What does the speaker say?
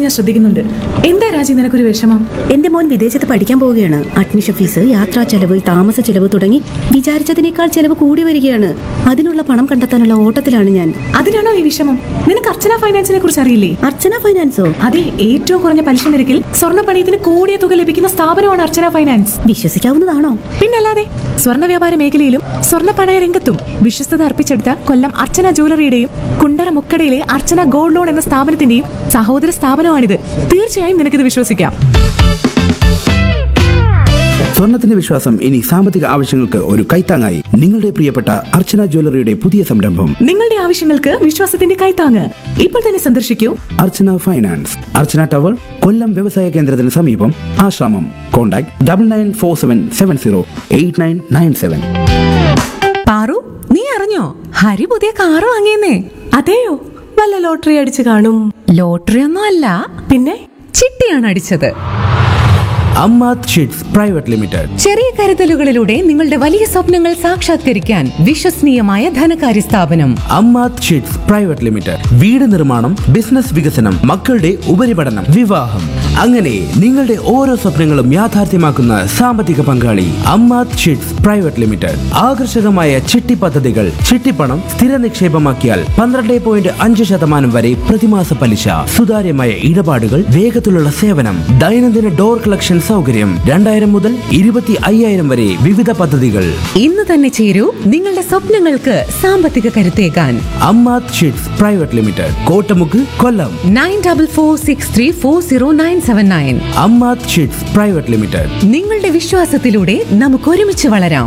ഞാൻ ശ്രദ്ധിക്കുന്നുണ്ട് എന്താ രാജി നിനക്കൊരു വിഷമം എന്റെ മോൻ വിദേശത്ത് പഠിക്കാൻ പോവുകയാണ് അഡ്മിഷൻ ഫീസ് യാത്രാ ചെലവ് താമസ ചെലവ് തുടങ്ങി വിചാരിച്ചതിനേക്കാൾ ചെലവ് കൂടി വരികയാണ് അതിനുള്ള പണം കണ്ടെത്താനുള്ള ഓട്ടത്തിലാണ് ഞാൻ അതിനാണോ ഈ വിഷമം നിനക്ക് അർച്ചന ഫൈനാൻസിനെ കുറിച്ച് അറിയില്ലേ അർച്ചന ഫൈനാൻസോ അതെ ഏറ്റവും കുറഞ്ഞ പലിശ നിരക്കിൽ സ്വർണ്ണ പണയത്തിന് കൂടിയ തുക ലഭിക്കുന്ന സ്ഥാപനമാണ് അർച്ചന ഫൈനാൻസ് വിശ്വസിക്കാവുന്നതാണോ പിന്നല്ലാതെ സ്വർണ്ണ വ്യാപാര മേഖലയിലും സ്വർണ്ണ പണയ രംഗത്തും വിശ്വസ്തത അർപ്പിച്ചെടുത്ത കൊല്ലം അർച്ചന ജ്വല്ലറിയുടെയും കുണ്ടറ മുക്കടയിലെ അർച്ചന ഗോൾഡ് ലോൺ എന്ന സ്ഥാപനത്തിന്റെയും സഹോദര സ്ഥാപനമാണിത് തീർച്ചയായും നിനക്കിത് വിശ്വസിക്കാം സ്വർണത്തിന്റെ വിശ്വാസം ഇനി സാമ്പത്തിക ആവശ്യങ്ങൾക്ക് ഒരു കൈത്താങ്ങായി നിങ്ങളുടെ പ്രിയപ്പെട്ട അർച്ചന ജ്വല്ലറിയുടെ പുതിയ സംരംഭം നിങ്ങളുടെ ആവശ്യങ്ങൾക്ക് വിശ്വാസത്തിന്റെ കൈത്താങ്ങ് ഇപ്പോൾ തന്നെ സന്ദർശിക്കൂ അർച്ചന ഫൈനാൻസ് അർച്ചന ടവർ കൊല്ലം വ്യവസായ കേന്ദ്രത്തിന് സമീപം ആശ്രമം contact double nine four seven seven zero eight nine nine seven Paru നീ അറിഞ്ഞോ ഹരി പുതിയ കാറ് വാങ്ങിയെന്നേ അതെയോ വല്ല ലോട്ടറി അടിച്ചു കാണും ലോട്ടറി ഒന്നും അല്ല പിന്നെ ചിട്ടിയാണ് അടിച്ചത് അമ്മാത് ഷീറ്റ്സ് പ്രൈവറ്റ് ലിമിറ്റഡ് ചെറിയ കരുതലുകളിലൂടെ നിങ്ങളുടെ വലിയ സ്വപ്നങ്ങൾ സാക്ഷാത്കരിക്കാൻ വിശ്വസനീയമായ ധനകാര്യ സ്ഥാപനം അമ്മാത് ഷീറ്റ്സ് പ്രൈവറ്റ് ലിമിറ്റഡ് വീട് നിർമ്മാണം ബിസിനസ് വികസനം മക്കളുടെ ഉപരിപഠനം വിവാഹം അങ്ങനെ നിങ്ങളുടെ ഓരോ സ്വപ്നങ്ങളും യാഥാർത്ഥ്യമാക്കുന്ന സാമ്പത്തിക പങ്കാളി അമ്മാത് ഷീറ്റ്സ് പ്രൈവറ്റ് ലിമിറ്റഡ് ആകർഷകമായ ചിട്ടി പദ്ധതികൾ ചിട്ടിപ്പണം സ്ഥിര നിക്ഷേപമാക്കിയാൽ പന്ത്രണ്ട് പോയിന്റ് അഞ്ച് ശതമാനം വരെ പ്രതിമാസ പലിശ സുതാര്യമായ ഇടപാടുകൾ വേഗത്തിലുള്ള സേവനം ദൈനംദിന ഡോർ കളക്ഷൻ സൗകര്യം രണ്ടായിരം മുതൽ ഇരുപത്തി അയ്യായിരം വരെ വിവിധ പദ്ധതികൾ ഇന്ന് തന്നെ ചേരൂ നിങ്ങളുടെ സ്വപ്നങ്ങൾക്ക് സാമ്പത്തിക കരുത്തേകാൻ Ammath chits private limited Kottamukku Kollam nine double four six three four zero nine seven nine Ammath chits private limited നിങ്ങളുടെ വിശ്വാസത്തിലൂടെ നമുക്ക് ഒരുമിച്ച് വളരാം